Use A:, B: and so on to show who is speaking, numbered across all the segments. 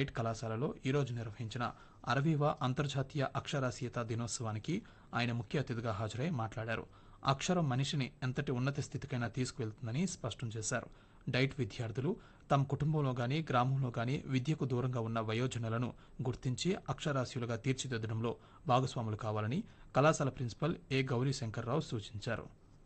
A: night కళాశాలలో ఈరోజు నిర్వహించిన అరవీవ అంతర్జాతీయ అక్షరాస్యత దినోత్సవానికి ఆయన ముఖ్య అతిథిగా హాజరై మాట్లాడారు అక్షరం మనిషిని ఎంతటి ఉన్నత స్థితికైనా తీసుకువెళ్తుందని స్పష్టం చేశారు డైట్ విద్యార్థులు తమ కుటుంబంలో గాని గ్రామంలో గాని విద్యకు దూరంగా ఉన్న వయోజనులను గుర్తించి అక్షరాస్యులుగా తీర్చిదిద్దడంలో భాగస్వాములు కావాలని కళాశాల ప్రిన్సిపల్ ఏ గౌరీ శంకర్రావు సూచించారు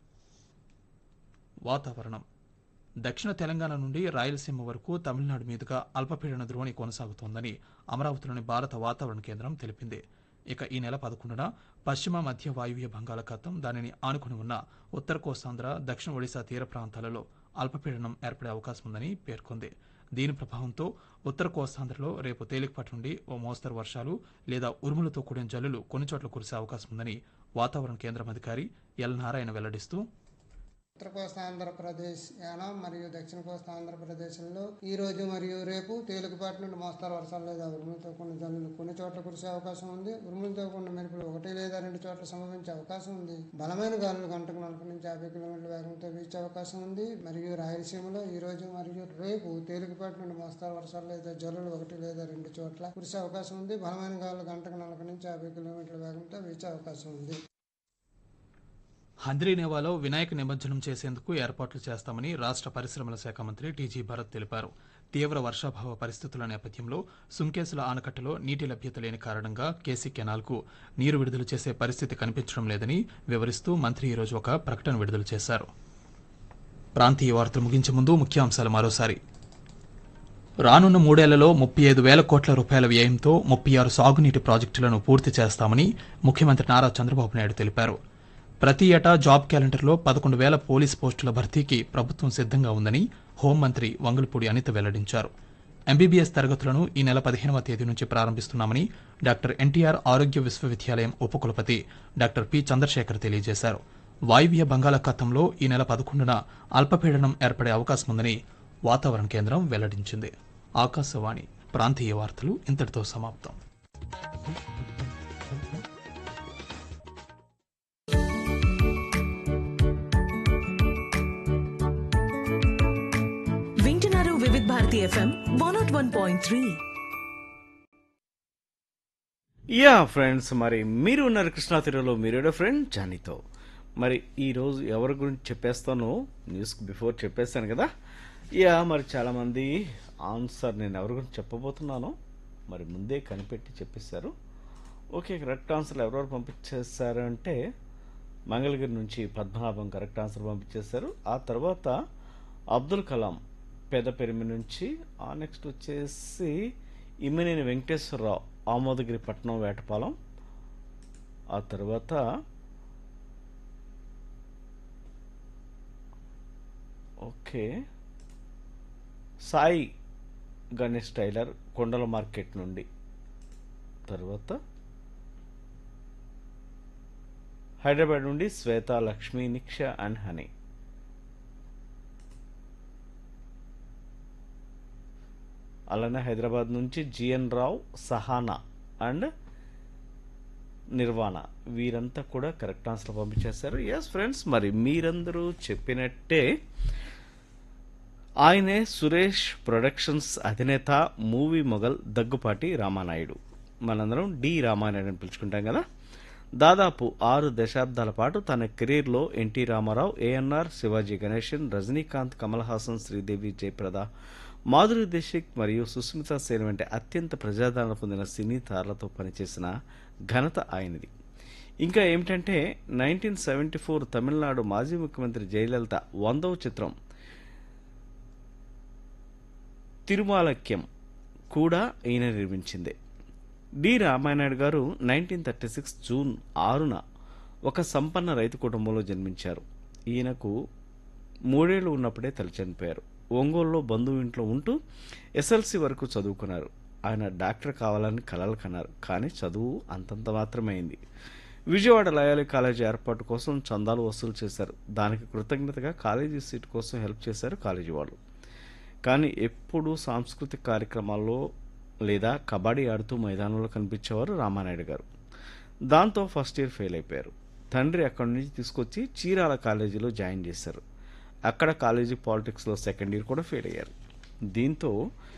A: వాతావరణం దక్షిణ తెలంగాణ నుండి రాయలసీమ వరకు తమిళనాడు మీదుగా అల్పపీడన ద్రోణి కొనసాగుతోందని అమరావతిలోని భారత వాతావరణ కేంద్రం తెలిపింది ఇక ఈ నెల పదకొండున పశ్చిమ మధ్య వాయువ్య బంగాళాఖాతం దానిని ఆనుకుని ఉన్న ఉత్తర కోస్తాంధ్ర దక్షిణ ఒడిశా తీర ప్రాంతాలలో అల్పపీడనం ఏర్పడే అవకాశం ఉందని పేర్కొంది దీని ప్రభావంతో ఉత్తర కోస్తాంధ్రలో రేపు తేలికపాటి నుండి ఓ మోస్తరు వర్షాలు లేదా ఉరుములతో కూడిన జల్లులు కొన్ని చోట్ల కురిసే అవకాశం ఉందని వాతావరణ కేంద్రం అధికారి ఎల్ నారాయణ వెల్లడిస్తూ
B: ఉత్తర కోస్తా ఆంధ్రప్రదేశ్ యానం మరియు దక్షిణ కోస్తా ఆంధ్రప్రదేశ్లో ఈ రోజు మరియు రేపు తేలికపాటి నుండి మోస్తారు వర్షాలు లేదా ఉరుములతో కూడిన జల్లులు కొన్ని చోట్ల కురిసే అవకాశం ఉంది ఉరుములతో కూడిన మెరుపులు ఒకటి లేదా రెండు చోట్ల సంభవించే అవకాశం ఉంది బలమైన గాలులు గంటకు నలభై నుంచి యాభై కిలోమీటర్ల వేగంతో వీచే అవకాశం ఉంది మరియు రాయలసీమలో ఈ రోజు మరియు రేపు తేలికపాటి నుండి మోస్తారు వర్షాలు లేదా జల్లులు ఒకటి లేదా రెండు చోట్ల కురిసే అవకాశం ఉంది బలమైన గాలులు గంటకు నలభై నుంచి యాభై కిలోమీటర్ల వేగంతో వీచే అవకాశం ఉంది
A: హంద్రీనేవాలో వినాయక నిమజ్జనం చేసేందుకు ఏర్పాట్లు చేస్తామని రాష్ట్ర పరిశ్రమల శాఖ మంత్రి టీజీ భరత్ తెలిపారు తీవ్ర వర్షాభావ పరిస్థితుల నేపథ్యంలో సుంకేసుల ఆనకట్టలో నీటి లభ్యత లేని కారణంగా కేసీ కెనాల్కు నీరు విడుదల చేసే పరిస్థితి కనిపించడం లేదని వివరిస్తూ మంత్రి ఈరోజు ఒక ప్రకటన విడుదల చేశారు ప్రాంతీయ వార్తలు ముగించే ముందు ముఖ్యాంశాలు మరోసారి రానున్న మూడేళ్లలో ముప్పై ఐదు వేల కోట్ల రూపాయల వ్యయంతో ముప్పై ఆరు సాగునీటి ప్రాజెక్టులను పూర్తి చేస్తామని ముఖ్యమంత్రి నారా చంద్రబాబు నాయుడు తెలిపారు ప్రతి ఏటా జాబ్ క్యాలెండర్లో పదకొండు వేల పోలీస్ పోస్టుల భర్తీకి ప్రభుత్వం సిద్ధంగా ఉందని హోంమంత్రి వంగులపూడి అనిత వెల్లడించారు ఎంబీబీఎస్ తరగతులను ఈ నెల పదిహేనవ తేదీ నుంచి ప్రారంభిస్తున్నామని డాక్టర్ ఎన్టీఆర్ ఆరోగ్య విశ్వవిద్యాలయం ఉపకులపతి డాక్టర్ పి చంద్రశేఖర్ తెలియజేశారు వాయువ్య బంగాళాఖాతంలో ఈ నెల పదకొండున అల్పపీడనం ఏర్పడే అవకాశం ఉందని వాతావరణ కేంద్రం వెల్లడించింది ఆకాశవాణి ప్రాంతీయ వార్తలు ఇంతటితో సమాప్తం
C: వింటున్నారు Vividh Bharati FM one nought one point three
D: yeah friends మరి మీరు ఉన్నారు కృష్ణా తీరులో మీరేడో ఫ్రెండ్ జానీతో మరి ఈరోజు ఎవరి గురించి చెప్పేస్తానో న్యూస్కి బిఫోర్ చెప్పేస్తాను కదా యా మరి చాలామంది ఆన్సర్ నేను ఎవరి గురించి చెప్పబోతున్నానో మరి ముందే కనిపెట్టి చెప్పేశారు ఓకే కరెక్ట్ ఆన్సర్ ఎవరెవరు పంపించేశారు అంటే మంగళగిరి నుంచి పద్మనాభం కరెక్ట్ ఆన్సర్ పంపించేశారు ఆ తర్వాత అబ్దుల్ కలాం పెదపెరిమి నుంచి ఆ నెక్స్ట్ వచ్చేసి ఇమ్మినేని వెంకటేశ్వరరావు ఆమోదగిరి పట్నం వేటపాలెం ఆ తర్వాత ఓకే సాయి గణేష్ టైలర్ కొండల మార్కెట్ నుండి తర్వాత హైదరాబాద్ నుండి శ్వేత లక్ష్మి నిక్ష అండ్ హనీ అలానే హైదరాబాద్ నుంచి జిఎన్ రావు సహానా అండ్ నిర్వాణ వీరంతా కూడా కరెక్ట్ ఆన్సర్ పంపించేశారు ఎస్ ఫ్రెండ్స్ మరి మీరందరూ చెప్పినట్టే ఆయనే సురేష్ ప్రొడక్షన్స్ అధినేత మూవీ మొగల్ దగ్గుపాటి రామానాయుడు మనందరం డి రామానాయుడు అని పిలుచుకుంటాం కదా దాదాపు ఆరు దశాబ్దాల పాటు తన కెరీర్లో ఎన్టీ రామారావు ఏఎన్ఆర్ శివాజీ గణేశన్ రజనీకాంత్ కమల్ హాసన్ శ్రీదేవి జయప్రద మాధురి దీక్షిత్ మరియు సుస్మితా సేన్ వంటి అత్యంత ప్రజాదరణ పొందిన సినీ తారలతో పనిచేసిన ఘనత ఆయనది ఇంకా ఏమిటంటే నైన్టీన్ సెవెంటీ ఫోర్ తమిళనాడు మాజీ ముఖ్యమంత్రి జయలలిత వందవ చిత్రం తిరుమాలక్యం కూడా ఈయన నిర్మించిందే డి రామానాయుడు గారు నైన్టీన్ థర్టీ సిక్స్ జూన్ ఆరున ఒక సంపన్న రైతు కుటుంబంలో జన్మించారు ఈయనకు మూడేళ్లు ఉన్నప్పుడే తల్లి చనిపోయారు ఒంగోలులో బంధువు ఇంట్లో ఉంటూ ఎస్ఎల్సి వరకు చదువుకున్నారు ఆయన డాక్టర్ కావాలని కలలు కన్నారు కానీ చదువు అంతంత మాత్రమే అయింది విజయవాడ లయాలి కాలేజీ ఏర్పాటు కోసం చందాలు వసూలు చేశారు దానికి కృతజ్ఞతగా కాలేజీ సీట్ కోసం హెల్ప్ చేశారు కాలేజీ వాళ్ళు కానీ ఎప్పుడూ సాంస్కృతిక కార్యక్రమాల్లో లేదా కబడ్డీ ఆడుతూ మైదానంలో కనిపించేవారు రామానాయుడు గారు దాంతో ఫస్ట్ ఇయర్ ఫెయిల్ అయిపోయారు తండ్రి అక్కడి నుంచి తీసుకొచ్చి చీరాల కాలేజీలో జాయిన్ చేశారు అక్కడ కాలేజీ పాలిటిక్స్లో సెకండ్ ఇయర్ కూడా ఫెయిల్ అయ్యారు దీంతో